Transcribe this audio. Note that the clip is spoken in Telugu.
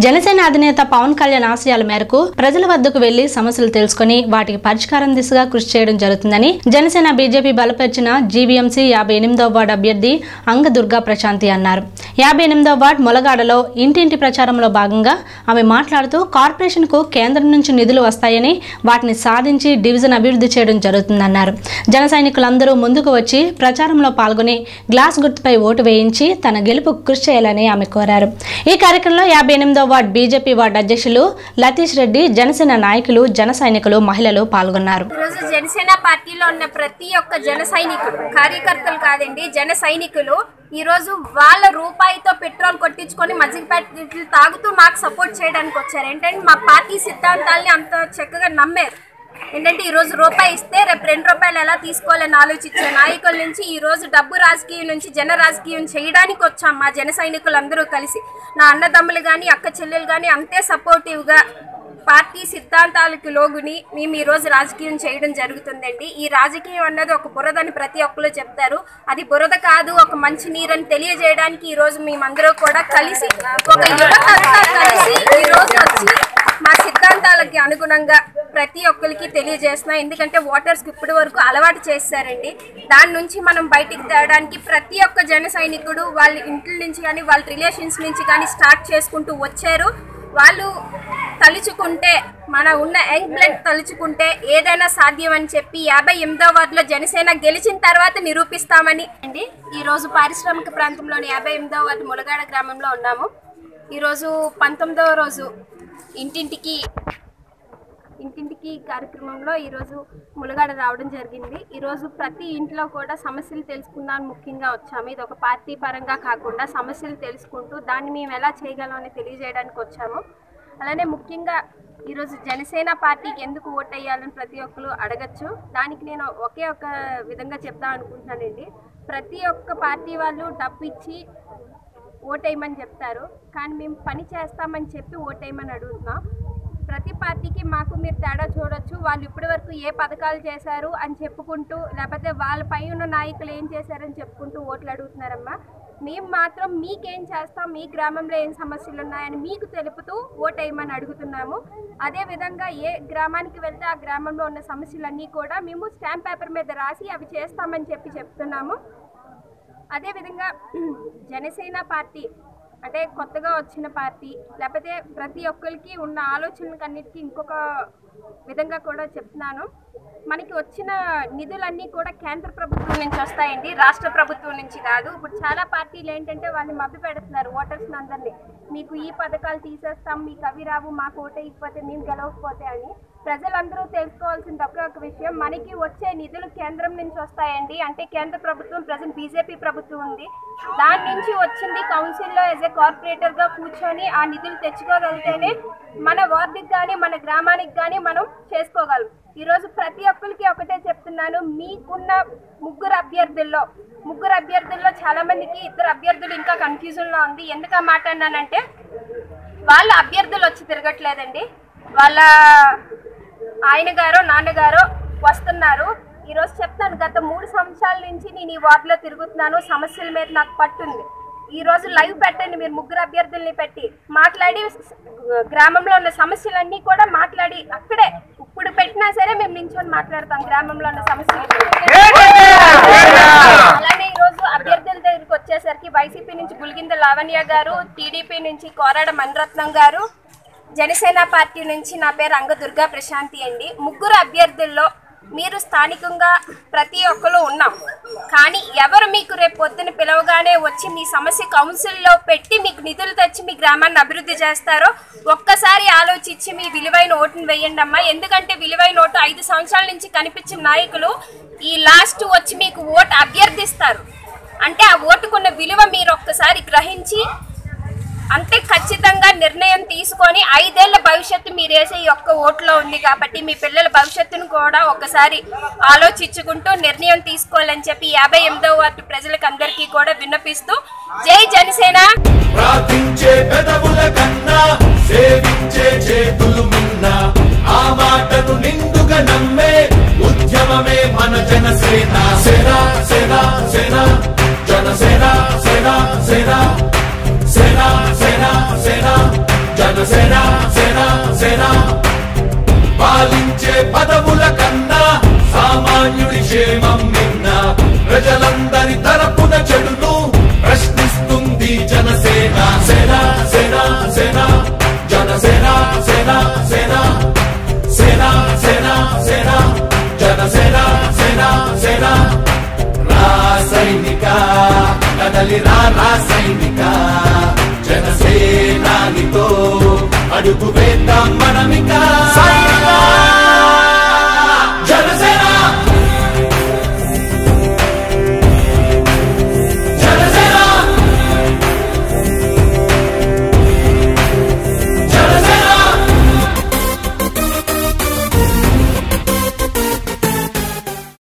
జనసేన అధినేత పవన్ కళ్యాణ్ ఆశయాల మేరకు ప్రజల వద్దకు వెళ్లి సమస్యలు తెలుసుకుని వాటికి పరిష్కారం దిశగా కృషి చేయడం జరుగుతుందని జనసేన బీజేపీ బలపరిచిన జీవీఎంసీ యాభై ఎనిమిదవ వార్డు అభ్యర్థి అంగ దుర్గా ప్రశాంతి అన్నారు యాభై ఎనిమిదవ వార్డు మొలగాడలో ఇంటింటి ప్రచారంలో భాగంగా ఆమె మాట్లాడుతూ కార్పొరేషన్ కు కేంద్రం నుంచి నిధులు వస్తాయని వాటిని సాధించి డివిజన్ అభివృద్ధి చేయడం జరుగుతుందన్నారు జన సైనికులందరూ ముందుకు వచ్చి ప్రచారంలో పాల్గొని గ్లాస్ గుర్తుపై ఓటు వేయించి తన గెలుపుకు కృషి చేయాలని ఆమె కోరారు ఈ కార్యక్రమంలో యాభై ఎనిమిదో వార్డు బీజేపీ వార్డు అధ్యక్షులు లతీష్ రెడ్డి జనసేన నాయకులు జన సైనికులు మహిళలు పాల్గొన్నారు ఈరోజు జనసేన పార్టీలో ఉన్న ప్రతి ఒక్క జన సైనికులు కార్యకర్తలు కాదండి జన సైనికులు ఈ రోజు వాళ్ళ రూపాయితో పెట్రోల్ కొట్టించుకొని మజ్జిగ ప్యాకెట్లు తాగుతూ మాకు సపోర్ట్ చేయడానికి వచ్చారు ఏంటంటే మా పార్టీ సిద్ధాంతాల్ని అంత చక్కగా నమ్మారు ఏంటంటే ఈ రోజు రూపాయి ఇస్తే రేపు రెండు రూపాయలు ఎలా తీసుకోవాలని ఆలోచించే నాయకుల నుంచి ఈ రోజు డబ్బు రాజకీయం నుంచి జన రాజకీయం చేయడానికి వచ్చాం మా జన సైనికులందరూ కలిసి నా అన్నదమ్ములు కానీ అక్క చెల్లెలు కానీ అంతే సపోర్టివ్గా పార్టీ సిద్ధాంతాలకు లోగుని మేము ఈ రోజు రాజకీయం చేయడం జరుగుతుందండి ఈ రాజకీయం అన్నది ఒక బురదని ప్రతి ఒక్కరు చెప్తారు అది బురద కాదు ఒక మంచి నీరని తెలియజేయడానికి ఈ రోజు మేమందరూ కూడా కలిసి ఒక యువతంతా కలిసి ఈ రోజు వచ్చి మా సిద్ధాంతాలకి అనుగుణంగా ప్రతి ఒక్కరికి తెలియజేస్తున్నాం ఎందుకంటే ఓటర్స్కి ఇప్పటి వరకు అలవాటు చేశారండి దాని నుంచి మనం బయటికి తేయడానికి ప్రతి ఒక్క జన సైనికుడు వాళ్ళ ఇంటి నుంచి కానీ వాళ్ళ రిలేషన్స్ నుంచి కానీ స్టార్ట్ చేసుకుంటూ వచ్చారు వాళ్ళు తలుచుకుంటే మన ఉన్న యంగ్ బ్లడ్ తలుచుకుంటే ఏదైనా సాధ్యం అని చెప్పి యాభై ఎనిమిదో వార్డులో జనసేన గెలిచిన తర్వాత నిరూపిస్తామని అండి ఈరోజు పారిశ్రామిక ప్రాంతంలోని యాభై ఎనిమిదో వార్డు ములగాడ గ్రామంలో ఉన్నాము ఈరోజు పంతొమ్మిదవ రోజు ఇంటింటికి ఇంటింటికి కార్యక్రమంలో ఈరోజు ములగాడ రావడం జరిగింది ఈరోజు ప్రతి ఇంట్లో కూడా సమస్యలు తెలుసుకుందామని ముఖ్యంగా వచ్చాము ఇది ఒక పార్టీ పరంగా కాకుండా సమస్యలు తెలుసుకుంటూ దాన్ని మేము ఎలా చేయగలం అని తెలియజేయడానికి వచ్చాము అలానే ముఖ్యంగా ఈరోజు జనసేన పార్టీకి ఎందుకు ఓటేయాలని ప్రతి ఒక్కరు అడగచ్చు దానికి నేను ఒకే ఒక విధంగా చెప్దాం అనుకుంటున్నానండి ప్రతి ఒక్క పార్టీ వాళ్ళు డబ్బు ఇచ్చి ఓటేయమని చెప్తారు కానీ మేము పని చేస్తామని చెప్పి ఓటేయమని అడుగుతున్నాం ప్రతి పార్టీకి మాకు మీరు తేడా చూడొచ్చు వాళ్ళు ఇప్పటి వరకు ఏ పథకాలు చేశారు అని చెప్పుకుంటూ లేకపోతే వాళ్ళ పై ఉన్న నాయకులు ఏం చేశారని చెప్పుకుంటూ ఓట్లు అడుగుతున్నారమ్మా మేము మాత్రం మీకేం చేస్తాం మీ గ్రామంలో ఏం సమస్యలు ఉన్నాయని మీకు తెలుపుతూ ఓటేయమని అడుగుతున్నాము అదేవిధంగా ఏ గ్రామానికి వెళ్తే ఆ గ్రామంలో ఉన్న సమస్యలన్నీ కూడా మేము స్టాంప్ పేపర్ మీద రాసి అవి చేస్తామని చెప్పి చెప్తున్నాము అదేవిధంగా జనసేన పార్టీ అంటే కొత్తగా వచ్చిన పార్టీ లేకపోతే ప్రతి ఒక్కరికి ఉన్న ఆలోచనలకన్నిటికీ ఇంకొక విధంగా కూడా చెప్తున్నాను మనకి వచ్చిన నిధులన్నీ కూడా కేంద్ర ప్రభుత్వం నుంచి వస్తాయండి రాష్ట్ర ప్రభుత్వం నుంచి కాదు ఇప్పుడు చాలా పార్టీలు ఏంటంటే వాళ్ళని మభ్య పెడుతున్నారు ఓటర్స్ అందరినీ మీకు ఈ పథకాలు తీసేస్తాం మీకు అవి రావు మాకు ఓటే ఇకపోతే మేము గెలవకపోతే అని ప్రజలందరూ తెలుసుకోవాల్సిన ఒకే ఒక విషయం మనకి వచ్చే నిధులు కేంద్రం నుంచి వస్తాయండి అంటే కేంద్ర ప్రభుత్వం ప్రజెంట్ బీజేపీ ప్రభుత్వం ఉంది దాని నుంచి వచ్చింది కౌన్సిల్లో యాజ్ ఏ కార్పొరేటర్గా కూర్చొని ఆ నిధులు తెచ్చుకోగలిగితేనే మన వార్డుకి కానీ మన గ్రామానికి కానీ మనం చేసుకోగలం ఈరోజు ప్రతి ఒక్కరికి ఒకటే చెప్తున్నాను మీకున్న ముగ్గురు అభ్యర్థుల్లో ముగ్గురు అభ్యర్థుల్లో చాలా మందికి ఇద్దరు అభ్యర్థులు ఇంకా కన్ఫ్యూజన్లో ఉంది ఎందుకు ఆ మాట అన్నానంటే వాళ్ళ అభ్యర్థులు వచ్చి తిరగట్లేదండి వాళ్ళ ఆయన గారో నాన్నగారో వస్తున్నారు ఈరోజు చెప్తాను గత మూడు సంవత్సరాల నుంచి నేను ఈ వార్డులో తిరుగుతున్నాను సమస్యల మీద నాకు పట్టుంది ఈ రోజు లైవ్ పెట్టండి మీరు ముగ్గురు అభ్యర్థుల్ని పెట్టి మాట్లాడి గ్రామంలో ఉన్న సమస్యలన్నీ కూడా మాట్లాడి అక్కడే ఇప్పుడు పెట్టినా సరే మేము నించొని మాట్లాడతాం గ్రామంలో ఉన్న సమస్యలు అలానే ఈ రోజు అభ్యర్థుల దగ్గరికి వచ్చేసరికి వైసీపీ నుంచి గులిగింద లావణ్య గారు టీడీపీ నుంచి కోరాడ మణిరత్నం గారు జనసేన పార్టీ నుంచి నా పేరు అంగ దుర్గా ప్రశాంతి అండి ముగ్గురు అభ్యర్థుల్లో మీరు స్థానికంగా ప్రతి ఒక్కరు ఉన్నాం కానీ ఎవరు మీకు రేపు పొద్దున పిలవగానే వచ్చి మీ సమస్య కౌన్సిల్లో పెట్టి మీకు నిధులు తెచ్చి మీ గ్రామాన్ని అభివృద్ధి చేస్తారో ఒక్కసారి ఆలోచించి మీ విలువైన ఓటును వేయండి అమ్మా ఎందుకంటే విలువైన ఓటు ఐదు సంవత్సరాల నుంచి కనిపించిన నాయకులు ఈ లాస్ట్ వచ్చి మీకు ఓటు అభ్యర్థిస్తారు అంటే ఆ ఓటుకున్న విలువ మీరు ఒక్కసారి గ్రహించి అంతే ఖచ్చితంగా నిర్ణయం తీసుకొని ఐదేళ్ల భవిష్యత్తు మీరు వేసే ఈ ఒక్క ఓట్లో ఉంది కాబట్టి మీ పిల్లల భవిష్యత్తును కూడా ఒకసారి ఆలోచించుకుంటూ నిర్ణయం తీసుకోవాలని చెప్పి యాభై ఎనిమిదో వార్డు ప్రజలకు అందరికీ కూడా విన్నపిస్తూ జై జనసేన ప్రార్థించే పెదవుల కన్నా సేవించే చేతులు మిన్న ఆ మాటను నిండుగా నమ్మే ఉద్యమమే మన జనసేన సేన సేన సేన జనసేన సేన సేన సేన సేన సేన జన సంక్షేమం నిన్న ప్రజలందరి తరపున చెడును ప్రశ్నిస్తుంది జనసేన సేన సేన సేన జనసేన సేన సేన సేన సేన సేన జనసేన సేన సేన రాసైనిక కదలి రా రాసైనిక జనసేనానితో అడుగు వేద్దాం మనమిక సైనిక